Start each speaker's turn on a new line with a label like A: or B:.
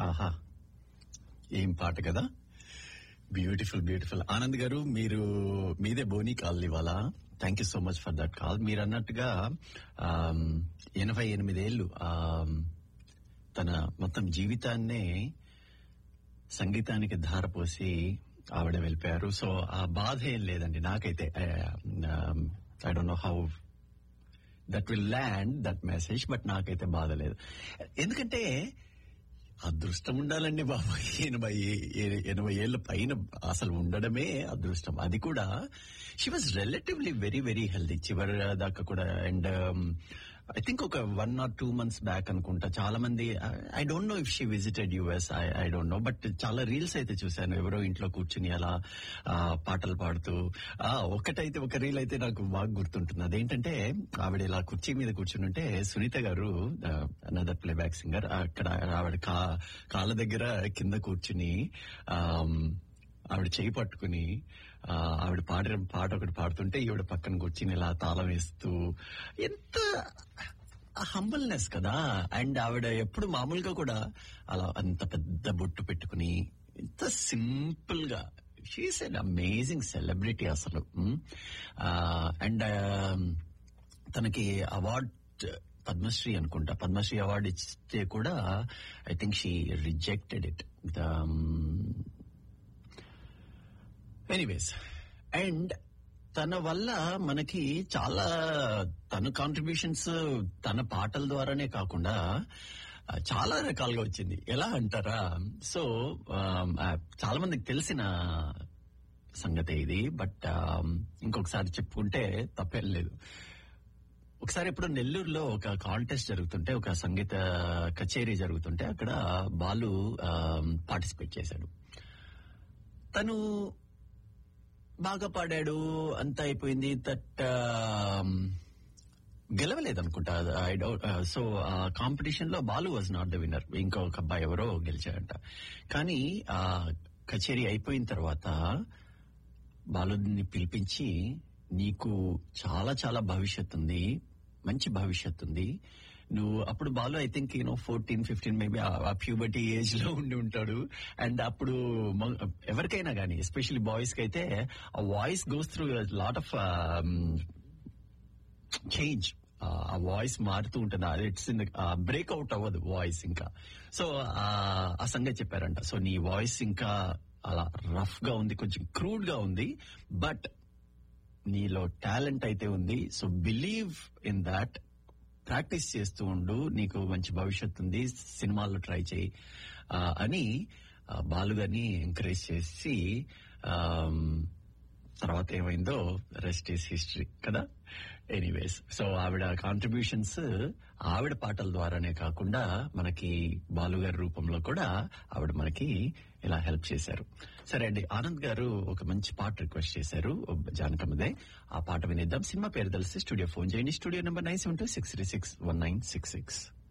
A: ఆహా ఏం పాట కదా బ్యూటిఫుల్ బ్యూటిఫుల్ ఆనంద్ గారు మీరు మీదే బోనీ కాల్ ఇవాళ thank you so much for that call మీరు అన్నట్టుగా ఆమ్, ఎనభై ఎనిమిదేళ్లు ఆమ్, తన మొత్తం జీవితాన్నే సంగీతానికి ధారపోసి ఆవిడ వెళ్ళిపోయారు సో ఆ బాధ ఏం లేదండి నాకైతే I don't know how that will land that message but నాకైతే బాధ లేదు ఎందుకంటే అదృష్టం ఉండాలండి బాబా ఎనభై ఏ- ఎనభై ఏళ్ళ పైన అసలు ఉండడమే అదృష్టం అది కూడా she was relatively very very healthy చివరి దాకా కూడా అండ్ ఐ థింక్ ఒక one or two months back అనుకుంటా చాలా మంది I don't know if she visited US I I don't know but చాలా రీల్స్ అయితే చూశాను ఎవరో ఇంట్లో కూర్చుని అలా ఆ, పాటలు పాడుతూ ఆ, ఒకటైతే ఒక రీల్ అయితే నాకు బాగా గుర్తుంటుంది అదేంటంటే ఆవిడ ఇలా కుర్చీ మీద కూర్చుని ఉంటే సునీత గారు అనదర్ ప్లేబ్యాక్ సింగర్ అక్కడ ఆవిడ కా కాళ్ళ దగ్గర కింద కూర్చుని ఆమ్, ఆవిడ చేయి పట్టుకుని ఆ, ఆవిడ పాడిన పాట ఒకటి పాడుతుంటే ఈవిడ పక్కన కూర్చుని ఇలా తాళం వేస్తూ ఎంత హంబల్నెస్ కదా అండ్ ఆవిడ ఎప్పుడు మామూలుగా కూడా అలా అంత పెద్ద బొట్టు పెట్టుకుని ఎంత సింపుల్ గా షీఈస్ అన్ అమేజింగ్ సెలబ్రిటీ అసలు అండ్ తనకి అవార్డ్ పద్మశ్రీ అనుకుంటా పద్మశ్రీ అవార్డు ఇస్తే కూడా I think she rejected it anyways and తన వల్ల మనకి చాలా తన కాంట్రిబ్యూషన్స్ తన పాటల ద్వారానే కాకుండా ఆ, చాలా రకాలుగా వచ్చింది ఎలా అంటారా సో చాలా మందికి తెలిసిన సంగతే ఇది బట్ ఇంకొకసారి చెప్పుకుంటే తప్పేం లేదు ఒకసారి ఎప్పుడు నెల్లూరులో ఒక కాంటెస్ట్ జరుగుతుంటే ఒక సంగీత కచేరీ జరుగుతుంటే అక్కడ బాలు పార్టిసిపేట్ చేశాడు తను బాగా పాడాడు అంతా అయిపోయింది దట్ గెలవలేదు అనుకుంటా ఐ డౌట్ సో ఆ కాంపిటీషన్ లో Balu was not the winner ఇంకొక అబ్బాయి ఎవరో గెలిచాడంట కానీ ఆ కచేరీ అయిపోయిన తర్వాత బాలుని పిలిపించి నీకు చాలా చాలా భవిష్యత్ ఉంది మంచి భవిష్యత్ ఉంది నువ్వు అప్పుడు Balu I think you know fourteen fifteen maybe ఆ ప్యూబర్టీ ఏజ్ లో ఉండి ఉంటాడు అండ్ అప్పుడు మ- ఎవరికైనా కానీ ఎస్పెషల్లీ బాయ్స్ కి అయితే ఆ voice goes through lot of change ఆ వాయిస్ మారుతూ ఉంటుంది అది ఇట్స్ ఇన్ బ్రేక్అవుట్ అవ్వదు వాయిస్ ఇంకా సో ఆ సంగతి చెప్పారంట సో నీ వాయిస్ ఇంకా అలా రఫ్ గా ఉంది కొంచెం క్రూడ్ గా ఉంది బట్ నీలో టాలెంట్ అయితే ఉంది so believe in that practice చేస్తూ ఉండు నీకు మంచి భవిష్యత్తు ఉంది సినిమాల్లో ట్రై చేయి ఆ, అని ఆ, బాలుగారిని ఎంకరేజ్ చేసి ఆమ్, తర్వాత ఏమైందో రెస్ట్ ఈస్ హిస్టరీ కదా ఎనీవేస్ సో ఆవిడ కాంట్రిబ్యూషన్స్ ఆవిడ పాటల ద్వారానే కాకుండా మనకి బాలుగారి రూపంలో కూడా ఆవిడ మనకి ఇలా హెల్ప్ చేశారు సరే అండి ఆనంద్ గారు ఒక మంచి పాట రిక్వెస్ట్ చేశారు జానకమ్మదే ఆ పాట వినిద్దాం సినిమా పేరు తెలిసి స్టూడియో ఫోన్ చేయండి studio number nine seven two six three six one nine six six